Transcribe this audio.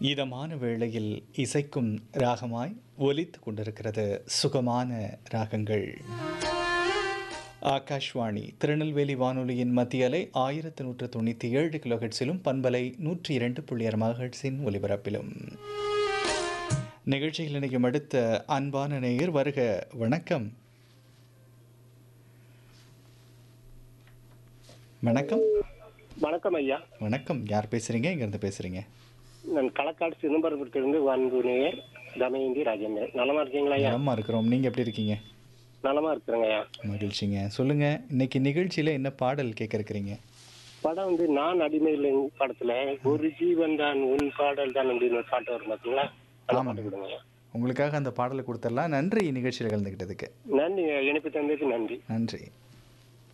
இதமான வேளையில் இசைக்கும் ராகமாய் ஒலித்து கொண்டிருக்கிறது சுகமான ராகங்கள் ஆகாஷ்வாணி திருநெல்வேலி வானொலியின் மத்திய அலை ஆயிரத்து நூற்று தொண்ணூற்றி ஏழு கிலோஹெட்ஸிலும் பண்பலை நூற்றி இரண்டு புள்ளி ஆறு மகட்ஸின் ஒலிபரப்பிலும் நிகழ்ச்சியில் இணையும் அடுத்த அன்பான நேயர் வருக வணக்கம் வணக்கம் வணக்கம் ஐயா வணக்கம் யார் பேசுறீங்க இங்கேருந்து பேசுறீங்க நான் களக்காடு சிதம்பரத்திலிருந்து வான்பு நேயர் தமயந்தி ராஜேந்திரன் நலமா இருக்கீங்களா ஐயா நலமா இருக்கிறோம் நீங்க எப்படி இருக்கீங்க நலமா இருக்கிறேங்க ஐயா மகிழ்ச்சிங்க சொல்லுங்க இன்னைக்கு நிகழ்ச்சியில என்ன பாடல் கேட்க இருக்கிறீங்க படம் வந்து நான் அடிமையில் படத்துல ஒரு ஜீவன் தான் உன் பாடல் தான் அப்படின்னு ஒரு பாட்டு வரும் பாத்தீங்களா அந்த ஆமாங்க. பாட்டு கொடுங்க ஐயா. உங்களுக்காக அந்த பாடலை கொடுத்துடலாம் நன்றி நிகழ்ச்சியில் கலந்துக்கிட்டதுக்கு நன்றி இணைப்பு தந்ததுக்கு நன்றி நன்றி